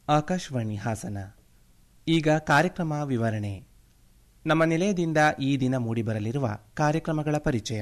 ಆಕಾಶವಾಣಿ ಹಾಸನ ಈಗ ಕಾರ್ಯಕ್ರಮ ವಿವರಣೆ ನಮ್ಮ ನಿಲಯದಿಂದ ಈ ದಿನ ಮೂಡಿಬರಲಿರುವ ಕಾರ್ಯಕ್ರಮಗಳ ಪರಿಚಯ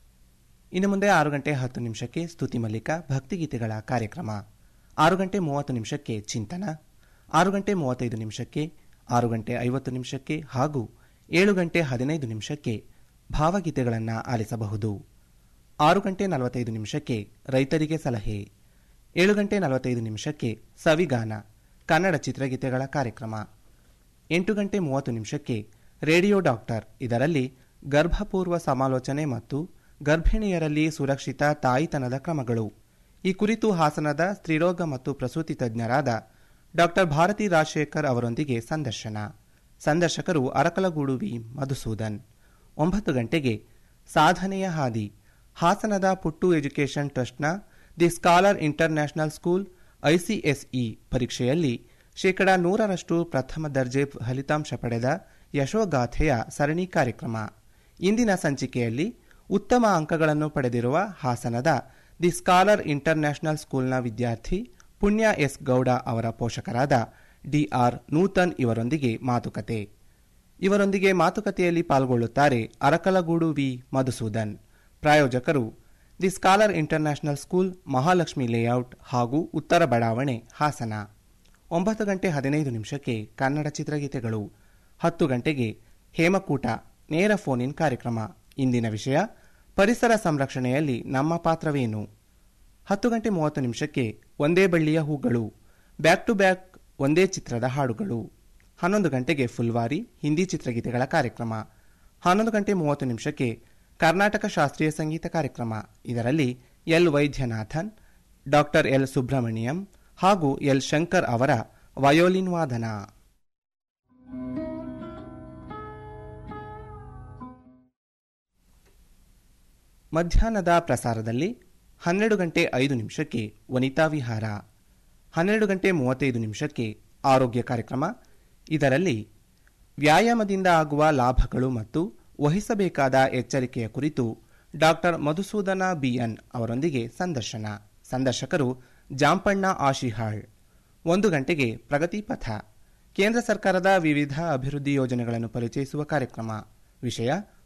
ಇನ್ನು ಮುಂದೆ ಆರು ಗಂಟೆ ಹತ್ತು ನಿಮಿಷಕ್ಕೆ ಸ್ತುತಿ ಮಲ್ಲಿಕ ಭಕ್ತಿಗೀತೆಗಳ ಕಾರ್ಯಕ್ರಮ ಆರು ಗಂಟೆ ಮೂವತ್ತು ನಿಮಿಷಕ್ಕೆ ಚಿಂತನ ಆರು ಗಂಟೆ ಮೂವತ್ತೈದು ನಿಮಿಷಕ್ಕೆ ಆರು ಗಂಟೆ ಐವತ್ತು ನಿಮಿಷಕ್ಕೆ ಹಾಗೂ ಏಳು ಗಂಟೆ ಹದಿನೈದು ನಿಮಿಷಕ್ಕೆ ಭಾವಗೀತೆಗಳನ್ನು ಆಲಿಸಬಹುದು ಆರು ಗಂಟೆ ನಲವತ್ತೈದು ನಿಮಿಷಕ್ಕೆ ರೈತರಿಗೆ ಸಲಹೆ ಏಳು ಗಂಟೆ ನಲವತ್ತೈದು ನಿಮಿಷಕ್ಕೆ ಸವಿಗಾನ ಕನ್ನಡ ಚಿತ್ರಗೀತೆಗಳ ಕಾರ್ಯಕ್ರಮ ಎಂಟು ಗಂಟೆ ಮೂವತ್ತು ನಿಮಿಷಕ್ಕೆ ರೇಡಿಯೋ ಡಾಕ್ಟರ್ ಇದರಲ್ಲಿ ಗರ್ಭಪೂರ್ವ ಸಮಾಲೋಚನೆ ಮತ್ತು ಗರ್ಭಿಣಿಯರಲ್ಲಿ ಸುರಕ್ಷಿತ ತಾಯಿತನದ ಕ್ರಮಗಳು ಈ ಕುರಿತು ಹಾಸನದ ಸ್ತ್ರೀರೋಗ ಮತ್ತು ಪ್ರಸೂತಿ ತಜ್ಞರಾದ ಡಾಕ್ಟರ್ ಭಾರತಿ ರಾಜಶೇಖರ್ ಅವರೊಂದಿಗೆ ಸಂದರ್ಶನ ಸಂದರ್ಶಕರು ಅರಕಲಗೂಡು ವಿ ಮಧುಸೂದನ್ ಒಂಬತ್ತು ಗಂಟೆಗೆ ಸಾಧನೆಯ ಹಾದಿ ಹಾಸನದ ಪುಟ್ಟು ಎಜುಕೇಷನ್ ಟ್ರಸ್ಟ್ನ the scholar international school ICSE ಪರೀಕ್ಷೆಯಲ್ಲಿ ಶೇಕಡಾ ನೂರರಷ್ಟು ಪ್ರಥಮ ದರ್ಜೆ ಫಲಿತಾಂಶ ಪಡೆದ ಯಶೋಗಾಥೆಯ ಸರಣಿ ಕಾರ್ಯಕ್ರಮ ಇಂದಿನ ಸಂಚಿಕೆಯಲ್ಲಿ ಉತ್ತಮ ಅಂಕಗಳನ್ನು ಪಡೆದಿರುವ ಹಾಸನದ ದಿ ಸ್ಕಾಲರ್ ಇಂಟರ್ನ್ಯಾಷನಲ್ ಸ್ಕೂಲ್ನ ವಿದ್ಯಾರ್ಥಿ ಪುಣ್ಯ ಎಸ್ ಗೌಡ ಅವರ ಪೋಷಕರಾದ ಡಿಆರ್ ನೂತನ್ ಇವರೊಂದಿಗೆ ಮಾತುಕತೆ ಇವರೊಂದಿಗೆ ಮಾತುಕತೆಯಲ್ಲಿ ಪಾಲ್ಗೊಳ್ಳುತ್ತಾರೆ ಅರಕಲಗೂಡು ವಿ ಮಧುಸೂದನ್ ಪ್ರಾಯೋಜಕರು the scholar international school Mahalakshmi layout ಹಾಗೂ ಉತ್ತರ ಬಡಾವಣೆ ಹಾಸನ ಒಂಬತ್ತು ಗಂಟೆ ಹದಿನೈದು ನಿಮಿಷಕ್ಕೆ ಕನ್ನಡ ಚಿತ್ರಗೀತೆಗಳು ಹತ್ತು ಗಂಟೆಗೆ ಹೇಮಕೂಟ ನೇರ ಫೋನ್ ಇನ್ ಕಾರ್ಯಕ್ರಮ ಇಂದಿನ ವಿಷಯ ಪರಿಸರ ಸಂರಕ್ಷಣೆಯಲ್ಲಿ ನಮ್ಮ ಪಾತ್ರವೇನು ಹತ್ತು ಗಂಟೆ ಮೂವತ್ತು ನಿಮಿಷಕ್ಕೆ ಒಂದೇ ಬಳ್ಳಿಯ ಹೂಗಳು ಬ್ಯಾಕ್ ಟು ಬ್ಯಾಕ್ ಒಂದೇ ಚಿತ್ರದ ಹಾಡುಗಳು ಹನ್ನೊಂದು ಗಂಟೆಗೆ ಫುಲ್ವಾರಿ ಹಿಂದಿ ಚಿತ್ರಗೀತೆಗಳ ಕಾರ್ಯಕ್ರಮ ಹನ್ನೊಂದು ಗಂಟೆ ಮೂವತ್ತು ನಿಮಿಷಕ್ಕೆ ಕರ್ನಾಟಕ ಶಾಸ್ತ್ರೀಯ ಸಂಗೀತ ಕಾರ್ಯಕ್ರಮ ಇದರಲ್ಲಿ L Vaidyanathan doctor L Subramaniam ಹಾಗೂ ಎಲ್ ಶಂಕರ್ ಅವರ ವಯೋಲಿನ್ ವಾದನ ಮಧ್ಯಾಹ್ನದ ಪ್ರಸಾರದಲ್ಲಿ ಹನ್ನೆರಡು ಗಂಟೆ ಐದು ನಿಮಿಷಕ್ಕೆ ವನಿತಾ ವಿಹಾರ ಹನ್ನೆರಡು ಗಂಟೆ ಮೂವತ್ತೈದು ನಿಮಿಷಕ್ಕೆ ಆರೋಗ್ಯ ಕಾರ್ಯಕ್ರಮ ಇದರಲ್ಲಿ ವ್ಯಾಯಾಮದಿಂದ ಆಗುವ ಲಾಭಗಳು ಮತ್ತು ವಹಿಸಬೇಕಾದ ಎಚ್ಚರಿಕೆಯ ಕುರಿತು ಡಾಕ್ಟರ್ ಮಧುಸೂದನ ಬಿಎನ್ ಅವರೊಂದಿಗೆ ಸಂದರ್ಶನ ಸಂದರ್ಶಕರು ಜಾಂಪಣ್ಣ ಆಶಿಹಾಳ್ ಒಂದು ಗಂಟೆಗೆ ಪ್ರಗತಿ ಪಥ ಕೇಂದ್ರ ಸರ್ಕಾರದ ವಿವಿಧ ಅಭಿವೃದ್ಧಿ ಯೋಜನೆಗಳನ್ನು ಪರಿಚಯಿಸುವ ಕಾರ್ಯಕ್ರಮ ವಿಷಯ